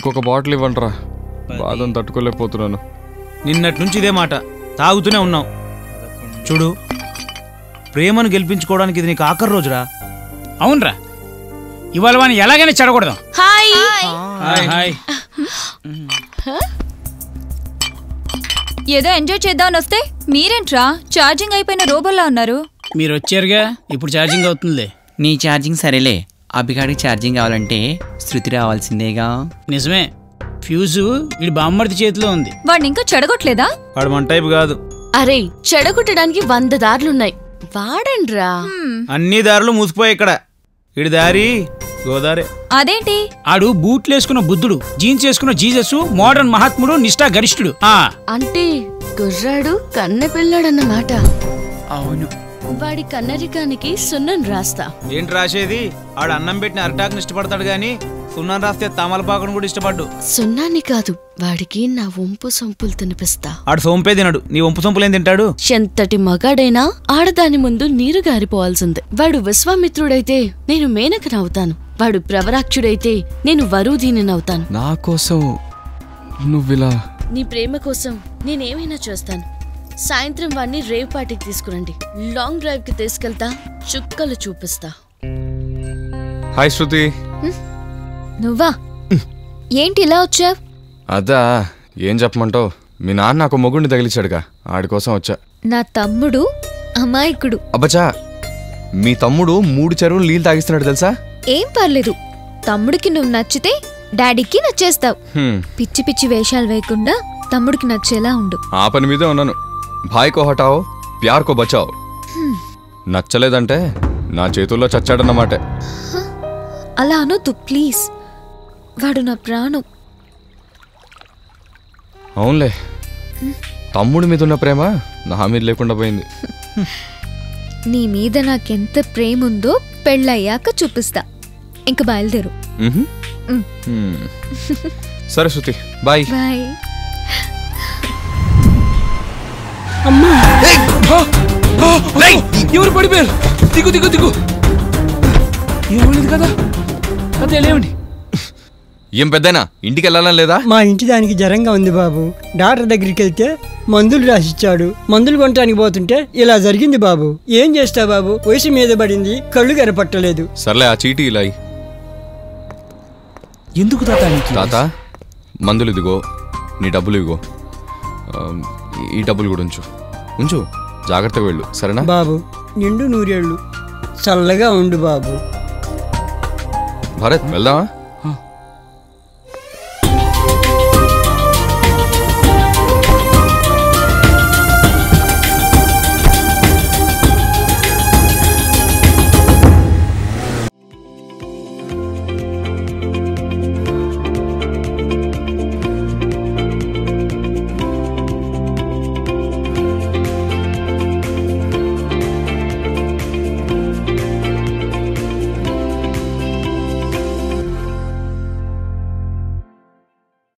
ఇంకొక బాటిల్ ఇవ్వండిరా బాధను తట్టుకోలేకపోతున్నాను నిన్నటి నుంచి ఇదే మాట తాగుతూనే ఉన్నాం చూడు ప్రేమను గెలిపించుకోవడానికి ఇది నీకు ఆఖరి రోజురా అవునరా ఇవాళ వాడిని ఎలాగైనా చెడకూడదాం హాయ్ హాయ్ హాయ్ ఏదో ఎంజాయ్ చేద్దామని వస్తే మీరేంట్రా ఛార్జింగ్ అయిపోయిన రోబోలా ఉన్నారు మీరు వచ్చారుగా ఇప్పుడు ఛార్జింగ్ అవుతుందిలే నీ ఛార్జింగ్ సరేలే అభిగాడికి ఛార్జింగ్ కావాలంటే శృతి రావాల్సిందేగా నిజమే ఫ్యూజు వీడి బామ్మర్ది చేతిలో ఉంది వాడిని ఇంకా చెడగొట్టలేదా వాడు మన టైప్ కాదు అరే చెడగొట్టడానికి వంద దారులున్నాయి వాడండ్రా అన్ని దారులు మూసిపోయాయి ఇక్కడ ఇడి దారి గోదారే అదేంటి ఆడు బూట్లు వేసుకున్న బుద్ధుడు జీన్స్ వేసుకున్న జీసస్ మోడర్న్ మహాత్ముడు నిష్ఠా గరిష్ఠుడు ఆ అంటే కుర్రాడు కన్నె పిల్లాడన్నమాట అవును వాడి కన్నరికానికి సున్నం రాస్తా ఏంటి రాసేది ఆడు అన్నం పెట్టిన అరటాకుని ఇష్టపడతాడు గాని సున్నం రాస్తే తమలపాకును కూడా ఇష్టపడ్డు సున్నాన్ని కాదు వాడికి నా వంపు సొంపులు తినిపిస్తా ఆడు సోంపే తినడు నీ వంపు సొంపులు ఏం తింటాడు ఎంతటి మగాడైనా ఆడదాని ముందు నీరు గారిపోవాల్సిందే వాడు విశ్వామిత్రుడైతే నేను మేనకనవుతాను వాడు ప్రవరాక్షుడైతే నేను వరుదీనవుతాను నా కోసం నువ్విలా నీ ప్రేమ కోసం నేనేమైనా చేస్తాను సాయంత్రం వాడిని రేవ్ పార్టీకి తీసుకురండి లాంగ్ డ్రైవ్ కి తీసుకెళ్తా చుక్కలు చూపిస్తా హాయ్ శృతి నువ్వా ఏంటి ఇలా వచ్చావ్ అదా ఏం చెప్పమంటావు మీ నాన్న నాకు మొగుడిని తగిలించాడుగా ఆడి కోసం వచ్చా నా తమ్ముడు అమాయకుడు అబ్బచా మీ తమ్ముడు మూడు చెరువులు నీళ్ళు తాగిస్తున్నాడు తెలుసా ఏం పర్లేదు తమ్ముడికి నువ్వు నచ్చితే డాడీకి నచ్చేస్తావు హ్మ్, పిచ్చి పిచ్చి వేషాలు వేయకుండా తమ్ముడికి నచ్చేలా ఉండు ఆ పని మీదే ఉన్నాను భాయ్ కో హటాओ ప్యార్ కో బచాओ నచ్చలేదంటే నా చేతుల్లో చచ్చాడన్నమాట అలా అనొద్దు ప్లీజ్ వాడు నా ప్రాణం అవునులే తమ్ముడి మీద ఉన్న ప్రేమ నా మీద లేకుండా పోయింది నీ మీద నాకెంత ప్రేమ ఉందో పెళ్ళయ్యాక చూపిస్తా ఇంక బయలుదేరు మ్హూ. మ్. హ్మ్. సరే శృతి బాయ్ బాయ్ ఎవరు పడిపోయారు దిగు దిగు దిగు ఏమలేదు కదా అదే లేవండి ఏం పెద్దనా ఇంటికి వెళ్ళాలని లేదా మా ఇంటి దానికి జ్వరంగా ఉంది బాబు డాక్టర్ దగ్గరికి వెళ్తే మందులు రాసిచ్చాడు మందులు కొనటానికి పోతుంటే ఇలా జరిగింది బాబు ఏం చేస్తా బాబు వయసు మీద పడింది కళ్ళు కనపట్టలేదు సర్లే ఆ చీటీ ఇలా ఇయ్యి. ఎందుకు తాత నీకు? తాత మందులు ఇదిగో నీ డబ్బులు ఇదిగో ఆ, ఈ డబ్బులు కూడా ఉంచు ఉంచు జాగ్రత్తగా వెళ్ళు సరేనా బాబు నిండు నూరేళ్ళు చల్లగా ఉండు బాబు భరత్ వెళ్దామా